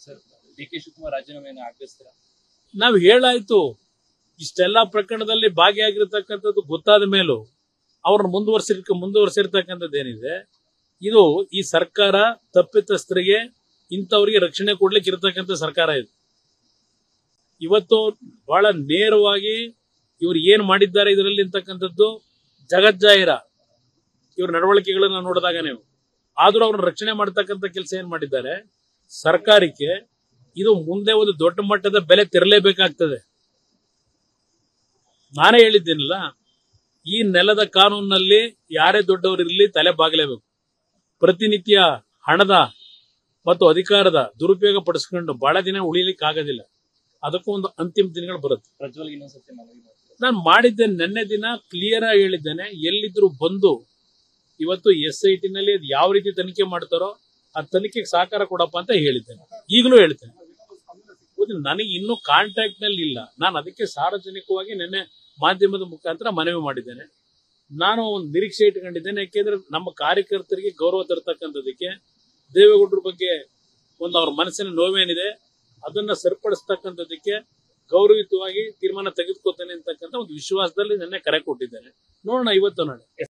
sir D K Shivakumar ರಾಜೀನಾಮೆಯನ್ನು ಆಗ್ರಹಿಸ್ತೀರಾ ನಾವು ಹೇಳಾಯ್ತು ಇಷ್ಟೆಲ್ಲಾ ಪ್ರಕರಣದಲ್ಲಿ ಭಾಗಿಯಾಗಿರ್ತಕ್ಕಂಥದ್ದು ಗೊತ್ತಾದ ಮೇಲೂ ಅವ್ರನ್ನ ಮುಂದುವರ್ಸಿರ್ ಮುಂದುವರ್ಸಿರ್ತಕ್ಕಂಥದ್ದು ಏನಿದೆ ಇದು ಈ ಸರ್ಕಾರ ತಪ್ಪಿತಸ್ಥರಿಗೆ ಇಂಥವ್ರಿಗೆ ರಕ್ಷಣೆ ಕೊಡ್ಲಿಕ್ಕೆ ಇರತಕ್ಕಂಥ ಸರ್ಕಾರ ಇದು ಇವತ್ತು ಬಹಳ ನೇರವಾಗಿ ಇವ್ರು ಏನ್ ಮಾಡಿದ್ದಾರೆ ಇದರಲ್ಲಿ ಅಂತಕ್ಕಂಥದ್ದು ಜಗಜ್ಜಾಹಿರ ಇವ್ರ ನಡವಳಿಕೆಗಳನ್ನ ನೋಡಿದಾಗ ನೀವು ಆದ್ರೂ ಅವ್ರನ್ನ ರಕ್ಷಣೆ ಮಾಡ್ತಕ್ಕಂಥ ಕೆಲಸ ಏನ್ ಮಾಡಿದ್ದಾರೆ ಸರ್ಕಾರಕ್ಕೆ ಇದು ಮುಂದೆ ಒಂದು ದೊಡ್ಡ ಮಟ್ಟದ ಬೆಲೆ ತೆರಲೇಬೇಕಾಗ್ತದೆ ನಾನೇ ಹೇಳಿದ್ದೀನಲ್ಲ ಈ ನೆಲದ ಕಾನೂನಿನಲ್ಲಿ ಯಾರೇ ದೊಡ್ಡವರಿರಲಿ ತಲೆ ಬಾಗಲೇಬೇಕು ಪ್ರತಿನಿತ್ಯ ಹಣದ ಮತ್ತು ಅಧಿಕಾರದ ದುರುಪಯೋಗ ಪಡಿಸ್ಕೊಂಡು ಬಹಳ ದಿನ ಉಳಿಲಿಕ್ಕೆ ಆಗೋದಿಲ್ಲ ಅದಕ್ಕೂ ಒಂದು ಅಂತಿಮ ದಿನಗಳು ಬರುತ್ತೆ ಪ್ರಜ್ವಲ್ ಇನ್ನೊಂದ್ಸತಿ ಮನವಿ ಮಾಡ್ತೀರಾ ನಾನು ಮಾಡಿದ್ದೇನೆ ನಿನ್ನೆ ದಿನ ಕ್ಲಿಯರ್ ಆಗಿ ಹೇಳಿದ್ದೇನೆ ಎಲ್ಲಿದ್ರು ಬಂದು ಇವತ್ತು ಎಸ್ ಐ ಟಿನಲ್ಲಿ ಅದು ಯಾವ ರೀತಿ ತನಿಖೆ ಮಾಡ್ತಾರೋ ಆ ತನಿಖೆಗೆ ಸಹಕಾರ ಕೊಡಪ್ಪ ಅಂತ ಹೇಳಿದ್ದೇನೆ ಈಗಲೂ ಹೇಳ್ತೇನೆ ಹೌದು, ನನಗೆ ಇನ್ನೂ ಕಾಂಟ್ಯಾಕ್ಟ್ ನಲ್ಲಿ ಇಲ್ಲ ನಾನು ಅದಕ್ಕೆ ಸಾರ್ವಜನಿಕವಾಗಿ ನಿನ್ನೆ ಮಾಧ್ಯಮದ ಮುಖಾಂತರ ಮನವಿ ಮಾಡಿದ್ದೇನೆ ನಾನು ಒಂದು ನಿರೀಕ್ಷೆ ಇಟ್ಕೊಂಡಿದ್ದೇನೆ ಯಾಕೆಂದ್ರೆ ನಮ್ಮ ಕಾರ್ಯಕರ್ತರಿಗೆ ಗೌರವ ತರ್ತಕ್ಕಂಥದಕ್ಕೆ ದೇವೇಗೌಡರ ಬಗ್ಗೆ ಒಂದು ಅವ್ರ ಮನಸ್ಸಿನ ನೋವೇನಿದೆ ಅದನ್ನ ಸರಿಪಡಿಸ್ತಕ್ಕಂಥದಕ್ಕೆ ಗೌರವಯುತವಾಗಿ ತೀರ್ಮಾನ ತೆಗೆದುಕೊತೇನೆ ಅಂತಕ್ಕಂಥ ಒಂದು ವಿಶ್ವಾಸದಲ್ಲಿ ನಿನ್ನೆ ಕರೆ ಕೊಟ್ಟಿದ್ದೇನೆ ನೋಡೋಣ ಇವತ್ತು ನಾಳೆ